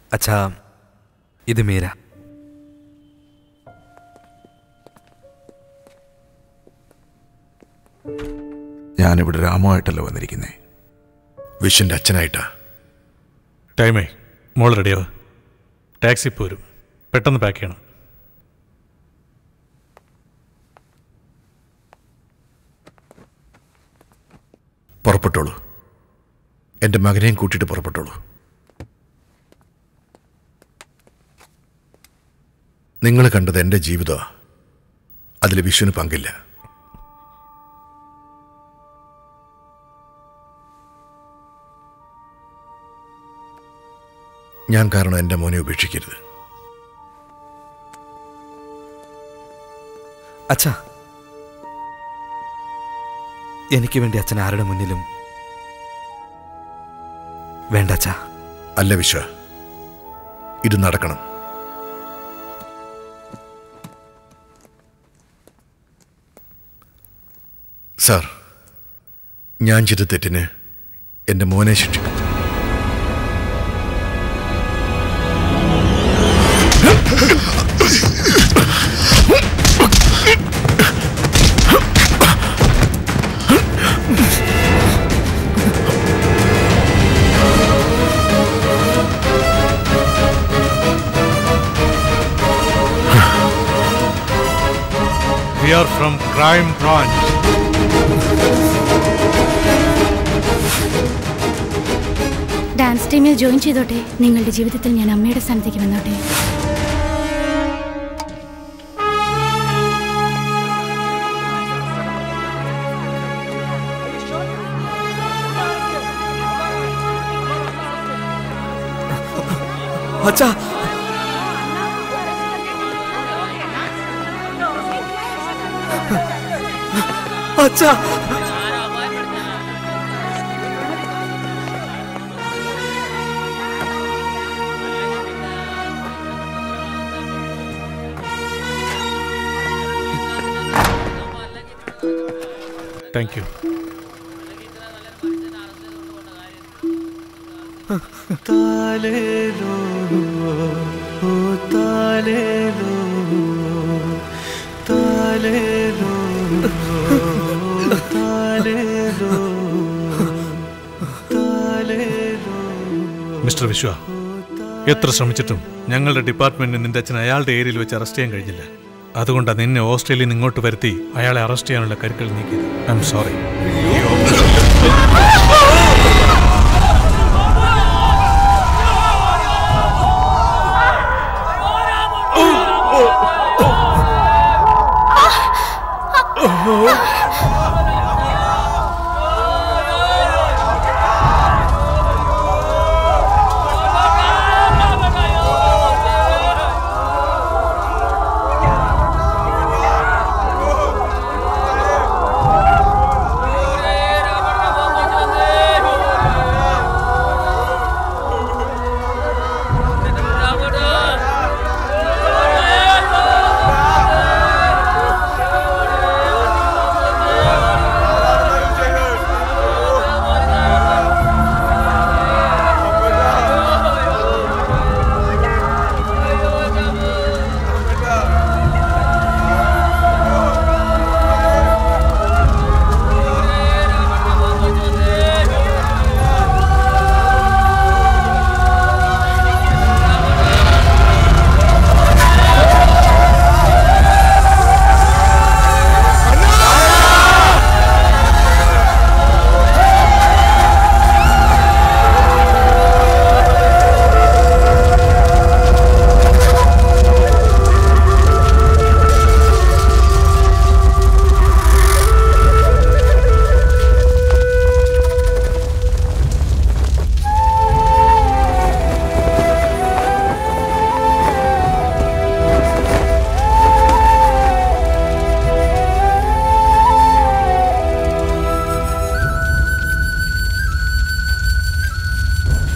അച്ഛാ ഇത് മീര ഞാനിവിടെ രാമുമായിട്ടല്ല വന്നിരിക്കുന്നേ വിഷിന്റെ അച്ഛനായിട്ടാ ടൈമേ മോൾ റെഡിയാവ് ടാക്സി പോരും പെട്ടെന്ന് പാക്ക് ചെയ്യണം പുറപ്പെട്ടോളൂ എൻ്റെ മകനെയും കൂട്ടിയിട്ട് പുറപ്പെട്ടോളൂ നിങ്ങൾ കണ്ടത് എൻ്റെ ജീവിതമാണ് അതിൽ വിഷുവിന് പങ്കില്ല ഞാൻ കാരണം എൻ്റെ മോനെ ഉപേക്ഷിക്കരുത് അച്ഛാ എനിക്ക് വേണ്ടി അച്ഛൻ ആരുടെ മുന്നിലും വേണ്ട അച്ഛാ അല്ല വിശ്വ ഇത് നടക്കണം സാർ ഞാൻ ചെയ്ത തെറ്റിന് എൻ്റെ മോനെ ശിക്ഷിക്കും we are from crime branch dance ടീമിൽ ജോയിൻ ചെയ്തോട്ടെ നിങ്ങളുടെ ജീവിതത്തിൽ ഞാൻ അമ്മയുടെ സ്ഥാനത്തേക്ക് വന്നോട്ടെ അച്ഛാ അച്ഛാ താങ്ക് യു മിസ്റ്റർ വിശ്വ എത്ര ശ്രമിച്ചിട്ടും ഞങ്ങളുടെ ഡിപ്പാർട്ട്മെന്റിന് നിന്റെ അച്ഛൻ അയാളുടെ ഏരിയയിൽ വെച്ച് അറസ്റ്റ് ചെയ്യാൻ കഴിഞ്ഞില്ല അതുകൊണ്ടാണ് നിന്നെ ഓസ്ട്രേലിയയിൽ നിന്ന് ഇങ്ങോട്ട് വരുത്തി അയാളെ അറസ്റ്റ് ചെയ്യാനുള്ള കരുക്കൾ നീക്കിയത് ഐ എം സോറി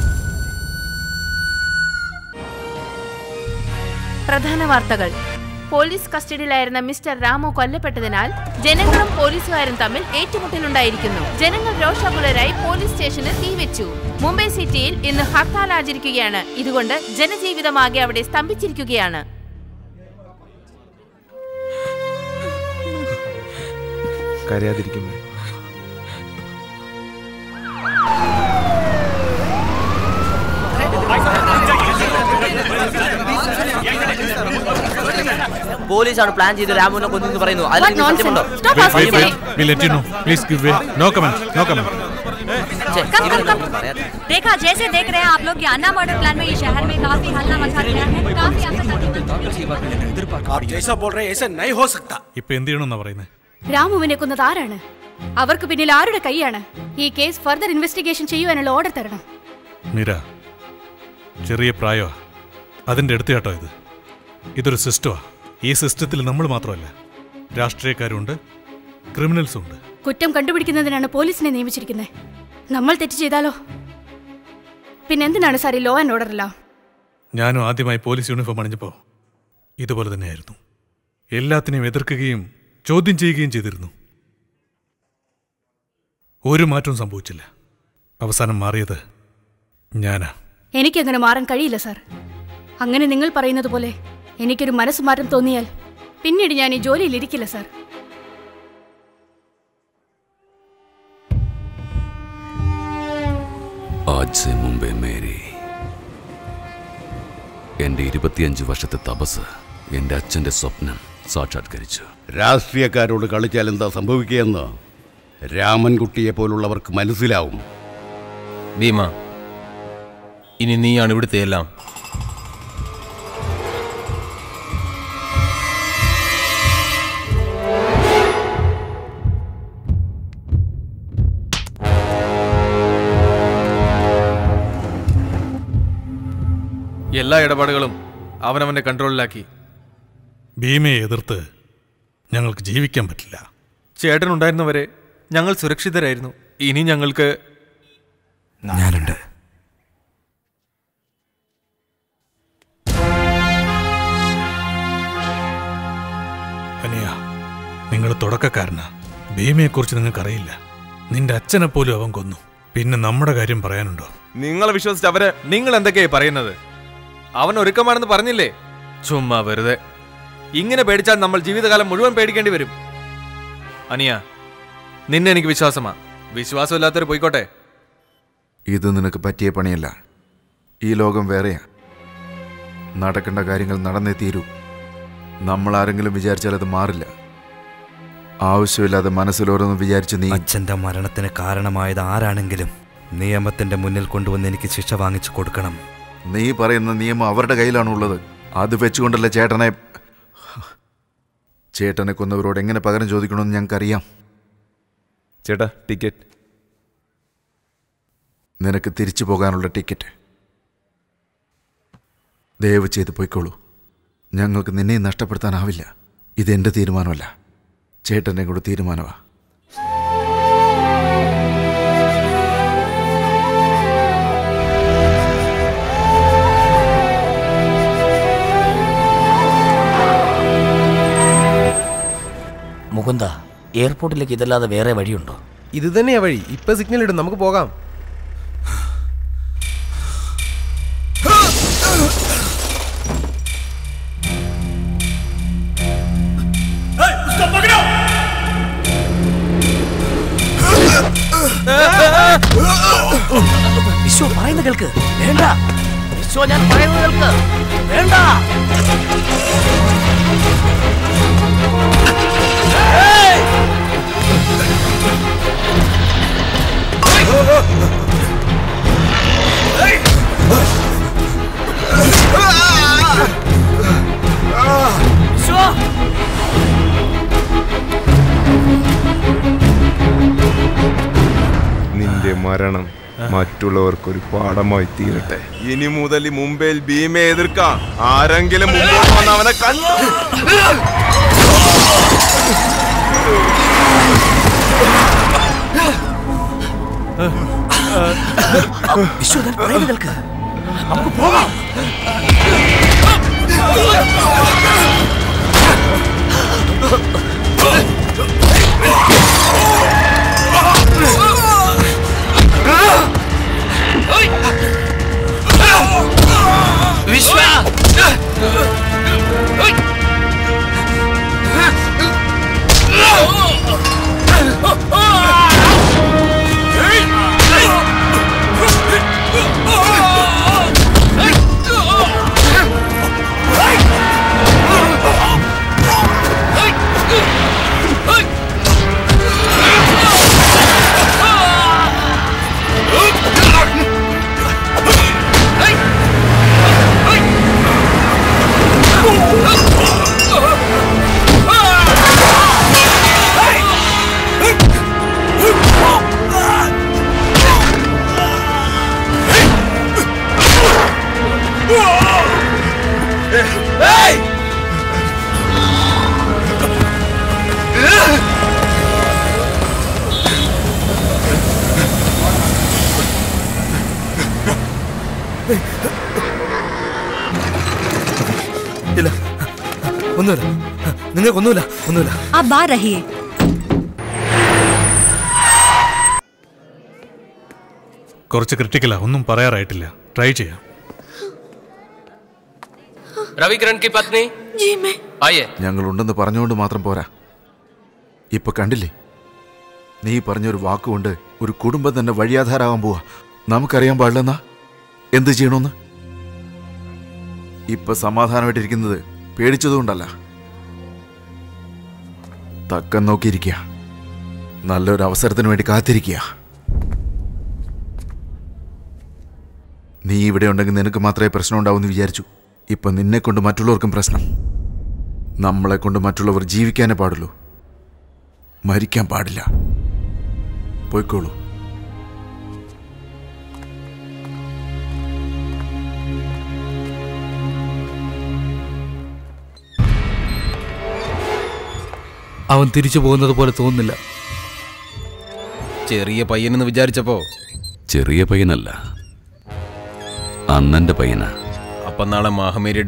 പ്രധാന വാർത്തകൾ പോലീസ് കസ്റ്റഡിയിലായിരുന്ന മിസ്റ്റർ രാമു കൊല്ലപ്പെട്ടതിനാൽ ജനങ്ങളും പോലീസുകാരും തമ്മിൽ ഏറ്റുമുട്ടലുണ്ടായിരിക്കുന്നു ജനങ്ങൾ രോഷാകുലരായി പോലീസ് സ്റ്റേഷന് തീവെച്ചു മുംബൈ സിറ്റിയിൽ ഇന്ന് ഹർത്താൽ ആചരിക്കുകയാണ് ഇതുകൊണ്ട് ജനജീവിതമാകെ അവിടെ സ്തംഭിച്ചിരിക്കുകയാണ് കരയാതിരിക്കുമേ പോലീസാണ് പ്ലാൻ ചെയ്ത് രാമുവിനെ കൊന്നെന്ന് പറയുന്നു അതിൽ What നിങ്ങൾക്ക് സത്യമുണ്ടോ nonsense? Stop Wait, asking wait, me. wait. We'll let you know. Please give way. No comment. No comment. ഛെ, Come, ഇവര് come, ഒന്നും പറയാതെ. देखा जैसे देख रहे हैं आप लोग ये अन्ना मर्डर प्लान में ये शहर में काफी हल्ला मचा दिया है काफी आप जैसा बोल रहे हैं ऐसा नहीं हो सकता ഇപ്പൊ എന്ത് ചെയ്യണമെന്നാ പറയുന്നത് രാമുവിനെ കൊന്നത് ആരാണ് അവർക്ക് പിന്നിൽ ആരുടെ കൈയാണ് ഈ കേസ് ഫർദർ ഇൻവെസ്റ്റിഗേഷൻ ചെയ്യുവാനുള്ള ഓർഡർ തരണം മീര ചെറിയ പ്രായമാ അതിൻ്റെ അടുത്ത് കേട്ടോ ഇത് ഇതൊരു സിസ്റ്റമാ ഈ സിസ്റ്റത്തിൽ നമ്മൾ മാത്രമല്ല രാഷ്ട്രീയക്കാരുണ്ട് ക്രിമിനൽസും ഉണ്ട് കുറ്റം കണ്ടുപിടിക്കുന്നതിനാണ് പോലീസിനെ നിയമിച്ചിരിക്കുന്നത് നമ്മൾ തെറ്റ് ചെയ്താലോ പിന്നെ എന്തിനാണ് സാർ ഈ ലോ ആൻഡ് ഓർഡർ എല്ലാം ഞാനും ആദ്യമായി പോലീസ് യൂണിഫോം അണിഞ്ഞപ്പോൾ ഇതുപോലെ തന്നെയായിരുന്നു എല്ലാത്തിനെയും എതിർക്കുകയും ചോദ്യം ചെയ്യുകയും ചെയ്തിരുന്നു ഒരു മാറ്റവും സംഭവിച്ചില്ല അവസാനം മാറിയത് ഞാനാ എനിക്കങ്ങനെ മാറാൻ കഴിയില്ല സാർ അങ്ങനെ നിങ്ങൾ പറയുന്നത് പോലെ എനിക്കൊരു മനസ്സ് മാറ്റം തോന്നിയാൽ പിന്നീട് ഞാൻ ഈ ജോലിയിൽ ഇരിക്കില്ല സാർ ആജ് സെ മുമ്പേ മേരി എന്റെ ഇരുപത്തിയഞ്ച് വർഷത്തെ തപസ് എന്റെ അച്ഛന്റെ സ്വപ്നം സാക്ഷാത്കരിച്ചു രാഷ്ട്രീയക്കാരോട് കളിച്ചാൽ എന്താ സംഭവിക്കുകയെന്ന് രാമൻകുട്ടിയെ പോലുള്ളവർക്ക് മനസ്സിലാവും ഭീമ ഇനി നീയാണ് ഇവിടുത്തെ എല്ലാം എല്ലാ ഇടപാടുകളും അവനവന്റെ കൺട്രോളിലാക്കി ഭീമയെ എതിർത്ത് ഞങ്ങൾക്ക് ജീവിക്കാൻ പറ്റില്ല ചേട്ടനുണ്ടായിരുന്നവരെ ഞങ്ങൾ സുരക്ഷിതരായിരുന്നു ഇനി ഞങ്ങൾക്ക് ഞാനുണ്ട് അനിയ നിങ്ങൾ തുടക്കക്കാരനാ ഭീമയെക്കുറിച്ച് നിങ്ങൾക്കറിയില്ല നിന്റെ അച്ഛനെ പോലും അവൻ കൊന്നു പിന്നെ നമ്മുടെ കാര്യം പറയാനുണ്ടോ നിങ്ങളെ വിശ്വസിച്ച് അവര് നിങ്ങൾ എന്തൊക്കെയായി പറയുന്നത് അവൻ ഒരുക്കമാണെന്ന് പറഞ്ഞില്ലേ ചുമ്മാ വെറുതെ ഇങ്ങനെ പേടിച്ചാൽ നമ്മൾ ജീവിതകാലം മുഴുവൻ പേടിക്കേണ്ടി വരും അനിയ നിന്നെ എനിക്ക് വിശ്വാസമാ വിശ്വാസമില്ലാത്തവർ പോയിക്കോട്ടെ ഇത് നിനക്ക് പറ്റിയ പണിയല്ല ഈ ലോകം വേറെയാ നടക്കേണ്ട കാര്യങ്ങൾ നടന്നേ തീരൂ നമ്മൾ ആരെങ്കിലും വിചാരിച്ചാൽ അത് മാറില്ല ആവശ്യമില്ലാതെ മനസ്സിലോരോന്ന് വിചാരിച്ച് നീ അച്ഛന്റെ മരണത്തിന് കാരണമായത് ആരാണെങ്കിലും നിയമത്തിന്റെ മുന്നിൽ കൊണ്ടുവന്ന് എനിക്ക് ശിക്ഷ വാങ്ങിച്ചു കൊടുക്കണം നീ പറയുന്ന നിയമം അവരുടെ കയ്യിലാണുള്ളത് അത് വെച്ചുകൊണ്ടല്ല ചേട്ടനെ ചേട്ടനെ കൊന്നവരോട് എങ്ങനെ പകരം ചോദിക്കണമെന്ന് ഞങ്ങൾക്കറിയാം ചേട്ടാ ടിക്കറ്റ് നിനക്ക് തിരിച്ചു പോകാനുള്ള ടിക്കറ്റ് ദയവ് ചെയ്ത് പോയിക്കോളൂ ഞങ്ങൾക്ക് നിന്നെ നഷ്ടപ്പെടുത്താനാവില്ല ഇതെന്റെ തീരുമാനമല്ല ചേട്ടൻ്റെ കൂടെ തീരുമാനമാ മുകുന്ദ എയർപോർട്ടിലേക്ക് ഇതല്ലാതെ വേറെ വഴിയുണ്ടോ ഇത് തന്നെയാ വഴി ഇപ്പൊ സിഗ്നൽ ഇടും നമുക്ക് പോകാം വിശ്വ പറയുന്ന കേൾക്ക് വേണ്ട വിശ്വ ഞാൻ പറയുന്നത് കേൾക്ക് വേണ്ട വിശ്വ നിന്റെ മരണം മറ്റുള്ളവർക്കൊരു പാഠമായി തീരട്ടെ ഇനി മുതൽ ഈ മുംബൈയിൽ ഭീമയെ എതിർക്കാം ആരെങ്കിലും മുമ്പോട്ട് വന്ന് അവനെ കണ്ടു വിശ്വ ഞാൻ പറയുന്നത് കേൾക്ക് നമുക്ക് പോകാം വിശ്വ ഇല്ല ഒന്നുമില്ല നിങ്ങൾക്കൊന്നുമില്ല ഒന്നുമില്ല अब आ रही है കുറച്ച് ക്രിട്ടിക്കലാ ഒന്നും പറയാറായിട്ടില്ല ട്രൈ ചെയ്യാം रविकरण की पत्नी जी मैं आइए ഞങ്ങളുണ്ടെന്ന് പറഞ്ഞുകൊണ്ട് മാത്രം പോരാ ഇപ്പൊ കണ്ടില്ലേ നീ പറഞ്ഞൊരു വാക്കുകൊണ്ട് ഒരു കുടുംബം തന്നെ വഴിയാധാരാകാൻ പോവാ നമുക്കറിയാൻ പാടില്ലെന്നാ എന്ത് ചെയ്യണമെന്ന് ഇപ്പൊ സമാധാനമായിട്ടിരിക്കുന്നത് പേടിച്ചതുകൊണ്ടല്ല തക്കം നോക്കിയിരിക്കുക നല്ലൊരു അവസരത്തിന് വേണ്ടി കാത്തിരിക്കുക നീ ഇവിടെ ഉണ്ടെങ്കിൽ നിനക്ക് മാത്രമേ പ്രശ്നം ഉണ്ടാവൂന്ന് വിചാരിച്ചു ഇപ്പൊ നിന്നെ കൊണ്ട് മറ്റുള്ളവർക്കും പ്രശ്നം നമ്മളെ കൊണ്ട് മറ്റുള്ളവർ ജീവിക്കാനേ പാടുള്ളൂ മരിക്കാൻ പാടില്ല പോയിക്കോളൂ അവൻ തിരിച്ചു പോകുന്നത് പോലെ തോന്നുന്നില്ല ചെറിയ പയ്യനെന്ന് വിചാരിച്ചപ്പോ ചെറിയ പയ്യനല്ല അണ്ണന്റെ പയ്യനാ അപ്പം നാളെ മാഹമേരി